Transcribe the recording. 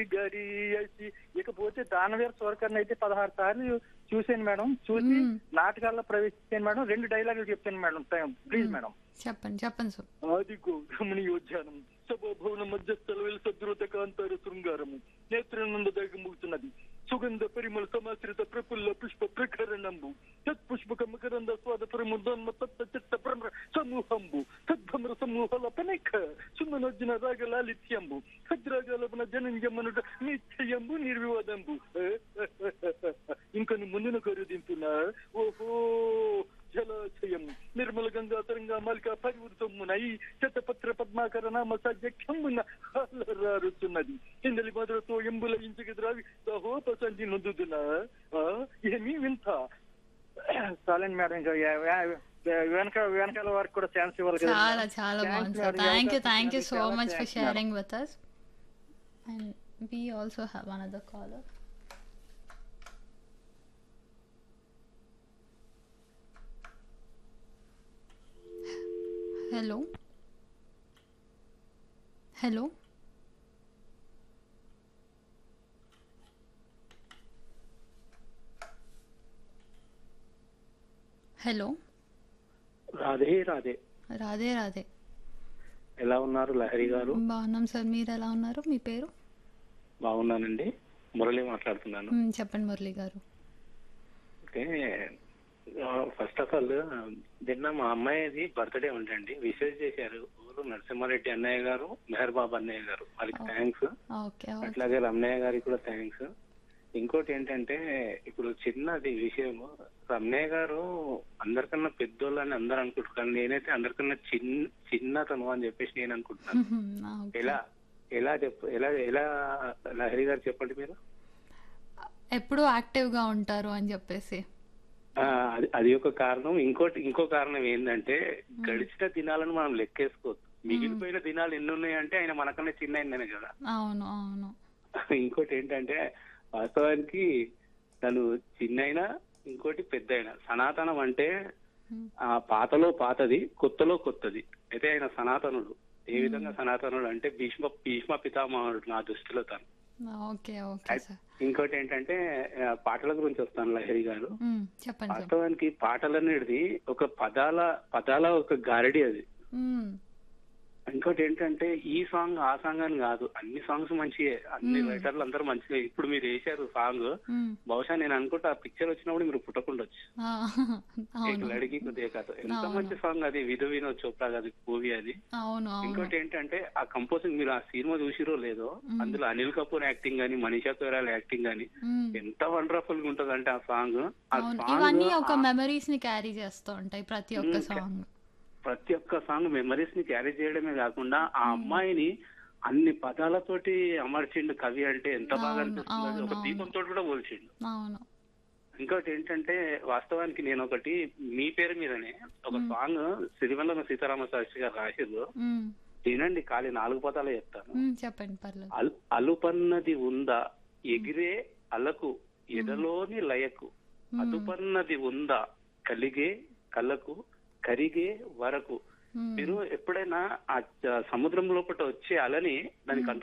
గరియేసి ఇకపోతే దానవీర సూరకర్ణ అయితే పదహారు సార్లు చూశాను మేడం చూసి మ్మ్. నాటకాల్లో ప్రవేశించాను మేడం రెండు డైలాగులు చెప్తాను మేడం టైం ప్లీజ్ మేడం చెప్పండి చెప్పండి సార్ ఆదిగో రమణీయోద్యానం సభాభవన మధ్యస్థల వెలు సద్రుత కాంతార శృంగారము నేత్రానంద ముగుతున్నది సుగంధ పరిమళ సమాశ్రిత ప్రఫుల్ల పుష్ప ప్రకరణంబు తత్పుష్పక మకరంద స్వాద ప్రముదోన్మ తత్త చిత్త భ్రమర సమూహంబు తద్భ్రమర సమూహల పనక సుమనోజ్జన రాగ లాలిత్యంబు సద్రాగలపన జనంజమనుడ నిత్యంబు నిర్వివాదంబు ఇంకొన్ని ముందున కరుదింపున ఓహో జలాశయం నిర్మల గంగా తరంగా మల్క పరివృతమునై శతపత్ర పద్మాకర నామ సజ్జమున రారుతున్నది కిందలి మధురతో ఎంబుల ఇంటికి ద్రావి సహోపసంధి నొందుతున్నా ఏమీ వింత చాలండి మేడం ఇంకా యా- యా- వెనక వెనకాల వారికి కూడా ఛాన్స్ ఇవ్వాలి కదా చాలా మేడం? చాలా Thanks బాగుంది సార్ మేడం. ఈ థ్యాంక్ యూ అవకాశం థ్యాంక్ యూ ఇచ్చినందుకు సో చాలా much for thanks madam. Sharing with us and we also have another caller hello hello hello Radhe Radhe Radhe Radhe ఎలా ఉన్నారు లహరి గారు బాగున్నాం సార్ మీరు ఎలా ఉన్నారు మీ పేరు బాగున్నానండి మురళి మాట్లాడుతున్నాను మ్మ్, చెప్పండి మురళి గారు ఓకే ఫస్ట్ ఆఫ్ ఆల్ నిన్న మా అమ్మాయిది బర్త్డే ఉందండి విషెస్ చేశారు ఊరు నరసింహారెడ్డి అన్నయ్య గారు మెహర్ బాబు అన్నయ్య గారు వాళ్ళకి థ్యాంక్స్ ఓకే ఓకే అట్లాగే రమణయ్య గారికి కూడా థ్యాంక్స్ ఇంకోటి ఏంటంటే ఇప్పుడు చిన్నది విషయం రమణయ్య గారు అందరికన్నా పెద్దోళ్ళని అందరు అనుకుంటారు కానీ నేనైతే అందరికన్నా చిన్న చిన్నతను అని చెప్పేసి నేను అనుకుంటున్నాను ఆ, ఓకే. ఎలా ఎలా చెప్ప ఎలా ఎలా లహరి గారు చెప్పండి మీరు ఎప్పుడూ యాక్టివ్ గా ఉంటారు అని చెప్పేసి ఆ, అది అది ఒక కారణం ఇంకోటి ఇంకో కారణం ఏంటంటే గడిచిన దినాలను మనం లెక్కేసుకోవద్దు మిగిలిపోయిన దినాలు ఎన్ని ఉన్నాయంటే ఆయన మనకన్నా చిన్న అయిందనే కదా అవును అవును ఇంకోటి ఏంటంటే వాస్తవానికి తను చిన్నైనా ఇంకోటి పెద్దయినా సనాతనం అంటే మ్మ్. ఆ పాతలో పాతది కొత్తలో కొత్తది అయితే ఆయన సనాతనుడు ఏ విధంగా సనాతనుడు అంటే భీష్మ భీష్మ పితామహుడు నా దృష్టిలో తను ఓకే ఓకే సార్ ఇంకోటి ఏంటంటే ఆ, పాటల గురించి వస్తాను లహరి గారు మ్మ్, చెప్పండి సార్ వాస్తవానికి పాటలు అనేది ఒక పదాల పదాల ఒక గారడి అది మ్మ్, ఇంకోటి ఏంటంటే ఈ సాంగ్ ఆ సాంగ్ అని కాదు అన్ని సాంగ్స్ మంచియే అన్ని రైటర్లు అందరూ మంచిగా ఇప్పుడు మీరు వేశారు సాంగ్ మ్మ్. బహుశా నేను అనుకుంటా ఆ పిక్చర్ వచ్చినప్పుడు మీరు పుట్టకుండొచ్చు ఆ, ఏక్ అవును లడికి కొద్దిగా కాదు ఎంత అవును. మంచి సాంగ్ అది విధు వినోద్ చోప్రా అది మూవీ అది అవును అవును ఇంకోటి ఏంటంటే ఆ కంపోజింగ్ మీరు ఆ సినిమా చూసిరో లేదో అందులో అనిల్ కపూర్ యాక్టింగ్ గాని మనీషా కొయిరాల యాక్టింగ్ గాని మ్మ్. ఎంత వండర్ఫుల్ గా ఉంటది అంటే ఆ సాంగ్ ఆ అవును సాంగ్ ఇవన్నీ ఒక మెమరీస్ ని క్యారీ చేస్తూ ఉంటాయి ప్రతి ఒక్క మ్మ్. సాంగ్ ప్రతి ఒక్క సాంగ్ మెమరీస్ ని క్యారీ చేయడమే కాకుండా ఆ అమ్మాయిని అన్ని పదాలతోటి అమర్చిండు కవి అంటే ఎంత బాగా అవును, అనిపిస్తుంది అది. ఒక అవును, దీపంతో కూడా పోల్చిండు అవును ఇంకోటి ఏంటంటే వాస్తవానికి నేను ఒకటి మీ పేరు మీదనే ఒక సాంగ్ సిరివెల్ల సీతారామ శాస్త్రి గారు రాసిర్రు మ్మ్. వినండి ఖాళీ నాలుగు పదాలు చెప్తాను మ్మ్, చెప్పండి పర్లేదు అల్- అలుపన్నది ఉందా ఎగిరే అలకు ఎదలోని లయకు అదుపన్నది ఉందా కలిగే కళ్ళకు కరిగే వరకు మ్మ్. మీరు ఎప్పుడైనా ఆ చ- సముద్రం లోపల వచ్చే అలని దాన్ని